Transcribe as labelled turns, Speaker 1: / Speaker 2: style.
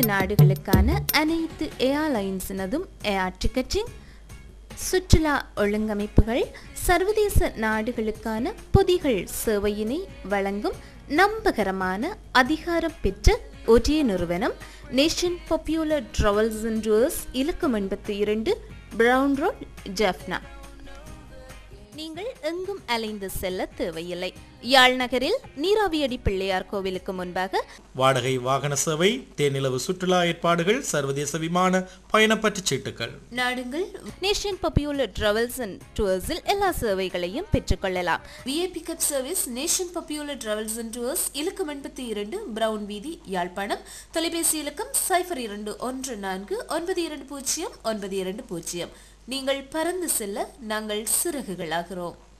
Speaker 1: அனைத்து நாடுகளுக்கான அனைத்து ஏர்லைன்ஸினதும் ஏர் டிக்கெட்டிங் சுற்றுலா ஒழுங்கமைப்புகள் சர்வதேச நாடுகளுக்கான பொதிகள் சேவையினை வழங்கும் நம்பகரமான அதிகாரம் பெற்ற ஒரே நிறுவனம் nation popular travels and tours இலக்கம் எண்பத்தி இரண்டு பிரவுன் ரோட் ஜெஃப்னா நீங்கள் எங்கும் அலைந்து செல்ல தேவையில்லை யாழ் நகரில் நீராவியடி பிள்ளையார் கோவிலுக்கு முன்பாக
Speaker 2: வாடகை வாகன சேவை தேனிலவு சுற்றுலா ஏற்பாடுகள் சர்வதேச விமான பயணப்பற்றுச் சீட்டுகள்
Speaker 1: நாடுங்கள் நேஷன் பாப்புலர் டிராவல்ஸ் அண்ட் டூர்ஸில் எல்லா சேவைகளையும் பெற்றுக்கொள்ளலாம் VIP cab service nation popular travels and tours இலக்கம் எண்பத்தி இரண்டு பிரவுன் வீதி யாழ்ப்பாணம் தொலைபேசி இலக்கம் சைஃபர் இரண்டு ஒன்று நான்கு ஒன்பது இரண்டு பூஜ்ஜியம் ஒன்பது இரண்டு பூஜ்ஜியம் நீங்கள் பறந்து செல்ல நாங்கள் சிறகுகளாகிறோம்